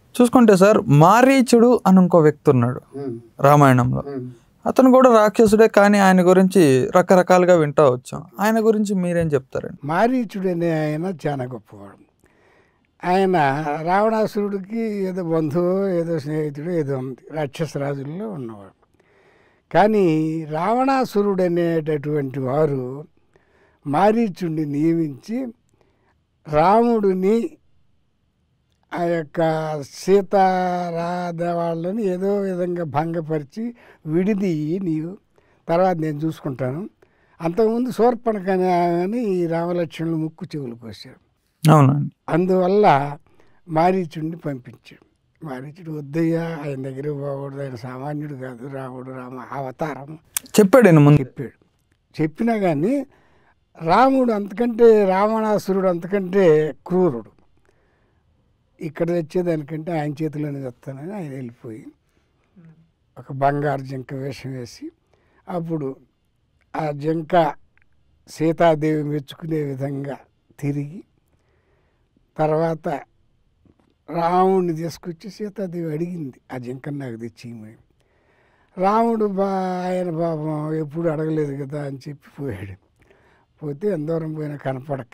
చూసుకుంటే సార్ మారీచుడు అని ఇంకో వ్యక్తి ఉన్నాడు రామాయణంలో అతను కూడా రాక్షసుడే కానీ ఆయన గురించి రకరకాలుగా వింటూ వచ్చాం ఆయన గురించి మీరేం చెప్తారండి మారీచుడు అనే ఆయన చాలా గొప్పవాడు ఆయన రావణాసురుడికి ఏదో బంధువు ఏదో స్నేహితుడు ఏదో ఉంది రాక్షస రాజుల్లో ఉన్నవాడు కానీ రావణాసురుడు అనేటటువంటి వారు మారీచుడిని నియమించి రాముడిని ఆ యొక్క సీతారాధ వాళ్ళని ఏదో విధంగా భంగపరిచి విడిది నీవు తర్వాత నేను చూసుకుంటాను అంతకుముందు శూర్పణఖ అనే ఆమెని ఈ రామలక్ష్మణులు ముక్కు చెవులు కోసాడు అవునండి అందువల్ల మారీచుడిని పంపించాడు మారీచుడు వద్దయ్యా ఆయన దగ్గర పోకూడదు ఆయన సామాన్యుడు కాదు రాముడు రామ అవతారం చెప్పాడండి ముందు చెప్పాడు చెప్పినా కానీ రాముడు అంతకంటే రావణాసురుడు అంతకంటే క్రూరుడు ఇక్కడ తెచ్చేదానికంటే ఆయన చేతిలోనే తెస్తానని ఆయన వెళ్ళిపోయి ఒక బంగారు జింక వేషం వేసి అప్పుడు ఆ జింక సీతాదేవి మెచ్చుకునే విధంగా తిరిగి తర్వాత రాముడిని తీసుకొచ్చి సీతాదేవి అడిగింది ఆ జింకను నాకు తెచ్చిమని రాముడు బా ఆయన పాపం ఎప్పుడు అడగలేదు కదా అని చెప్పి పోయాడు పోతే ఎంత దూరం పోయినా కనపడక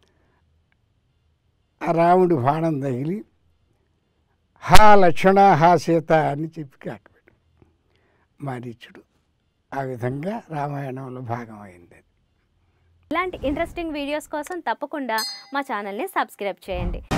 ఆ రాముడు బాణం తగిలి హా లక్ష్మణ హా సీత అని చెప్పి కాకపెట్టు మారీచుడు ఆ విధంగా రామాయణంలో భాగం అయింది అది ఇలాంటి ఇంట్రెస్టింగ్ వీడియోస్ కోసం తప్పకుండా మా ఛానల్ని సబ్స్క్రైబ్ చేయండి